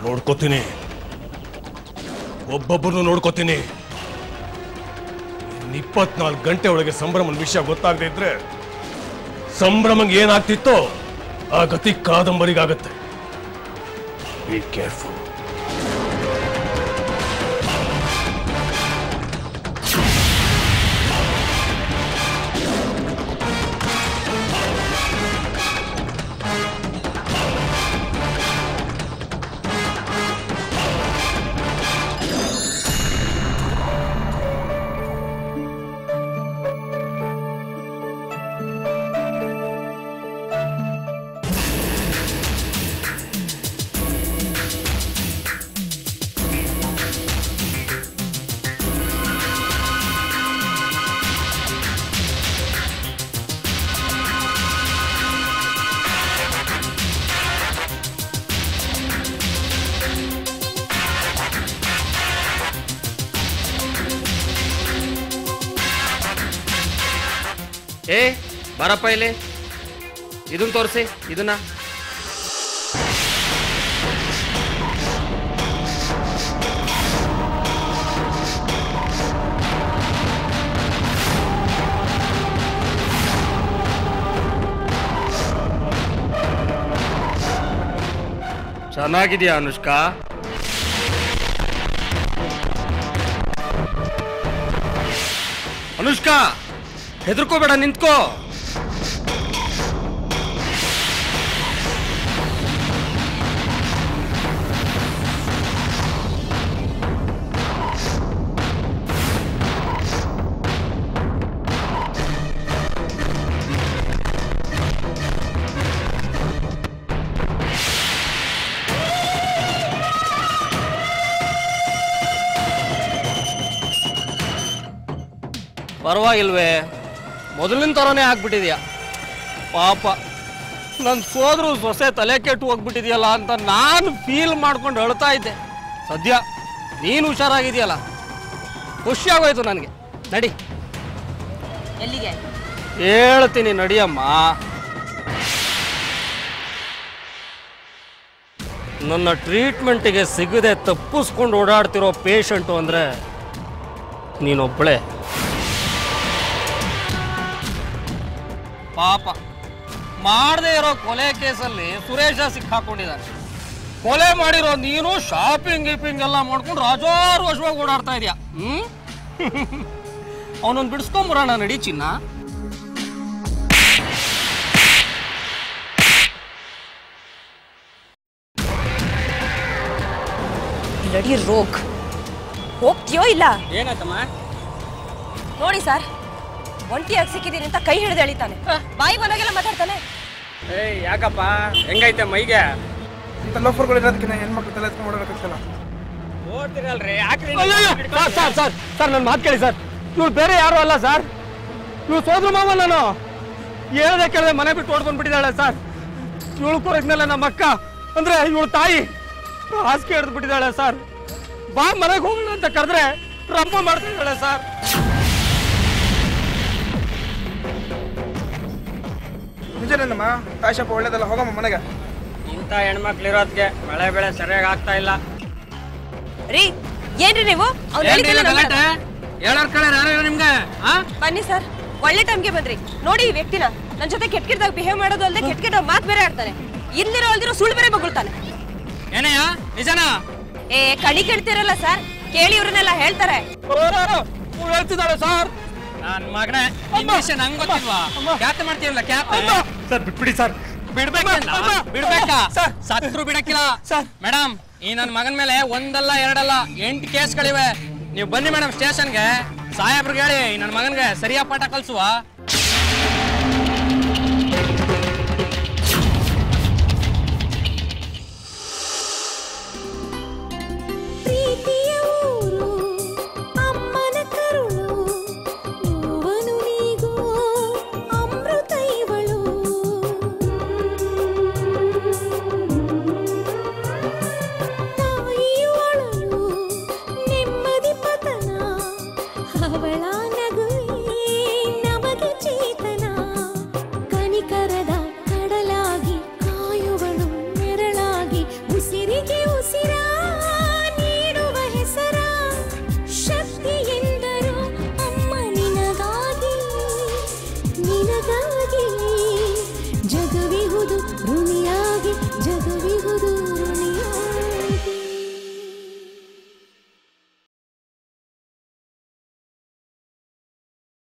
ನೋಡ್ಕೋತೀನಿ ಒಬ್ಬೊಬ್ಬರನ್ನು ನೋಡ್ಕೋತೀನಿ ಇನ್ನು ಇಪ್ಪತ್ನಾಲ್ಕು ಗಂಟೆ ಒಳಗೆ ಸಂಭ್ರಮನ ವಿಷಯ ಗೊತ್ತಾಗದೆ ಇದ್ರೆ ಸಂಭ್ರಮಂಗೆ ಏನಾಗ್ತಿತ್ತೋ ಆ ಗತಿ ಕಾದಂಬರಿಗಾಗತ್ತೆ ಬಿ ಕೇರ್ಫುಲ್ ಏ ಬರಪ್ಪ ಇಲ್ಲಿ ಇದನ್ನ ತೋರಿಸಿ ಇದನ್ನ ಚೆನ್ನಾಗಿದೆಯಾ ಅನುಷ್ಕಾ ಅನುಷ್ಕಾ ಹೆದರ್ಕೋಬೇಡ ನಿಂತ್ಕೋ ಪರವಾಗಿಲ್ವೇ ಮೊದಲಿನ ಥರನೇ ಆಗ್ಬಿಟ್ಟಿದ್ಯಾ ಪಾಪ ನನ್ನ ಸೋದ್ರು ಸೊಸೆ ತಲೆ ಕೆಟ್ಟು ಹೋಗ್ಬಿಟ್ಟಿದ್ಯಲ್ಲ ಅಂತ ನಾನು ಫೀಲ್ ಮಾಡ್ಕೊಂಡು ಅಳ್ತಾ ಇದ್ದೆ ಸದ್ಯ ನೀನು ಹುಷಾರಾಗಿದೆಯಲ್ಲ ಖುಷಿ ಆಗೋಯ್ತು ನನಗೆ ನಡಿ ಎಲ್ಲಿಗೆ ಹೇಳ್ತೀನಿ ನಡಿಯಮ್ಮ ನನ್ನ ಟ್ರೀಟ್ಮೆಂಟಿಗೆ ಸಿಗದೆ ತಪ್ಪಿಸ್ಕೊಂಡು ಓಡಾಡ್ತಿರೋ ಪೇಷಂಟು ಅಂದರೆ ನೀನೊಬ್ಬಳೆ ಪಾಪ ಮಾಡದೇ ಇರೋ ಕೊಲೆ ಕೇಸಲ್ಲಿ ಸುರೇಶ ಸಿಕ್ಕಾಕೊಂಡಿದ್ದಾನೆ ಕೊಲೆ ಮಾಡಿರೋ ನೀನು ಶಾಪಿಂಗ್ ಗೀಪಿಂಗ್ ಎಲ್ಲ ಮಾಡ್ಕೊಂಡು ರಾಜಾರೋಷವಾಗಿ ಓಡಾಡ್ತಾ ಇದೀಯ ಹ್ಮ್ ಅವನೊಂದು ಬಿಡಿಸ್ಕೊಂಬರೋಣ ನಡಿ ಚಿನ್ನ ಬ್ಲಡಿ ರೋಗ್ ಹೋಗ್ತೀಯೋ ಇಲ್ಲ ಏನಾಯ್ತಮ್ಮ ನೋಡಿ ಸರ್ ಒಂಟಿಯಾಗಿ ಸಿಕ್ಕಿದ್ದೀನಿ ಅಂತ ಕೈ ಹಿಡಿದು ಎಳಿತಾನೆ ಬಾಯಿ ಬಂದಾಗೆಲ್ಲ ಮಾತಾಡ್ತಾನೆ ಏಯ್ ಯಾಕಪ್ಪ ಹೆಂಗೈತೆ ಮೈಗೆ ಇಂಥ ಲೋಫರ್ಗಳು ಇರೋದಕ್ಕೆ ಹೆಣ್ಮಕ್ಳು ತಲೆ ಎತ್ಕೊಂಡು ಓಡಾಡಕ್ಕಾಗಲ್ಲ ಓಡ್ತಿರಲ್ರಿ ಯಾಕ್ರಿ ಸರ್ ಸರ್ ಸರ್ ಸರ್ ನನ್ನ ಮಾತು ಕೇಳಿ ಸರ್ ಇವ್ಳು ಬೇರೆ ಯಾರು ಅಲ್ಲ ಸರ್ ಇವ್ಳು ಸೋದ್ರ ಮಾವ ನಾನು ಹೇಳ್ದೆ ಕೇಳದೆ ಮನೆ ಬಿಟ್ಟು ಓಡ್ ಬಂದ್ಬಿಟ್ಟಿದ್ದಾಳೆ ಸರ್ ಇವಳು ಕೊರಗ್ನಲ್ಲ ನಮ್ಮ ಅಕ್ಕ ಅಂದ್ರೆ ಇವಳು ತಾಯಿ ಹಾಸಿಗೆ ಹಿಡಿದು ಬಿಟ್ಟಿದ್ದಾಳೆ ಸರ್ ಬಾ ಮನೆಗೆ ಹೋಗೋಣ ಅಂತ ಕರೆದ್ರೆ ರಂಪ ಮಾಡ್ತಿದ್ದಾಳೆ ಸರ್ ನಿಜನೇನಮ್ಮ ಕಾಶಪ್ಪ ಒಳ್ಳೇದಲ್ಲ ಹೋಗಮ್ಮ ಮನೆಗೆ ಇಂಥ ಹೆಣ್ಮಕ್ಳಿರೋದ್ಗೆ ಮಳೆ ಬೆಳೆ ಸರಿಯಾಗಿ ಆಗ್ತಾ ಇಲ್ಲ ರೀ ಏನ್ರಿ ನೀವು ಅವ್ನು ಹೇಳಿದ್ದೆಲ್ಲ ನಂಬಲ್ಲ. ಹೇಳೋರ್ ಕಡೆ ಯಾರು ನಿಮ್ಗೆ ಆ ಬನ್ನಿ ಸರ್ ಒಳ್ಳೆ ಟೈಮ್ಗೆ ಬಂದ್ರಿ ನೋಡಿ ಈ ವ್ಯಕ್ತಿನ ನನ್ನ ಜೊತೆ ಕೆಟ್ಟ ಕೆಟ್ಟದಾಗ ಬಿಹೇವ್ ಮಾಡೋದು ಅಲ್ಲದೆ ಕೆಟ್ಟ ಕೆಟ್ಟ ಮಾತು ಬೇರೆ ಆಡ್ತಾನೆ ಇಲ್ದಿರೋ ಅಲ್ದಿರೋ ಸುಳ್ಳು ಬೇರೆ ಬಗಳ್ತಾನೆ ಏನಯ್ಯ ನಿಜನಾ ಏ ಕಣಿ ಕೇಳ್ತಿರಲ್ಲ ಸರ್ ಕೇಳಿ ಇವ್ರನ್ನೆಲ್ಲ ಹೇಳ್ತಾರೆ ಹೇಳ್ತಿದ್ದಾಳೆ ಸರ್ ನನ್ ಮಗನೇ ಇಂಗ್ಲಿಷ್ ನಂಗೆ ಗೊತ್ತಿಲ್ವಾ ಕ್ಯಾತ್ ಮಾಡ್ತೀವಲ್ಲ ಕ್ಯಾತ್ ಸರ್ ಬಿಟ್ಬಿಡಿ ಸರ್ ಬಿಡ್ಬೇಕಲ್ಲ ಬಿಡ್ಬೇಕಾ ಸತ್ರು ಬಿಡಕ್ಕಿಲ್ಲ ಮೇಡಮ್ ಈ ನನ್ನ ಮಗನ ಮೇಲೆ ಒಂದಲ್ಲ ಎರಡಲ್ಲ ಎಂಟು ಕೇಸ್ಗಳಿವೆ ನೀವು ಬನ್ನಿ ಮೇಡಮ್ ಸ್ಟೇಷನ್ಗೆ ಸಾಹೇಬ್ರಿಗೆ ಹೇಳಿ ಈ ನನ್ನ ಮಗನ್ಗೆ ಸರಿಯಾದ ಪಾಠ ಕಲ್ಸುವ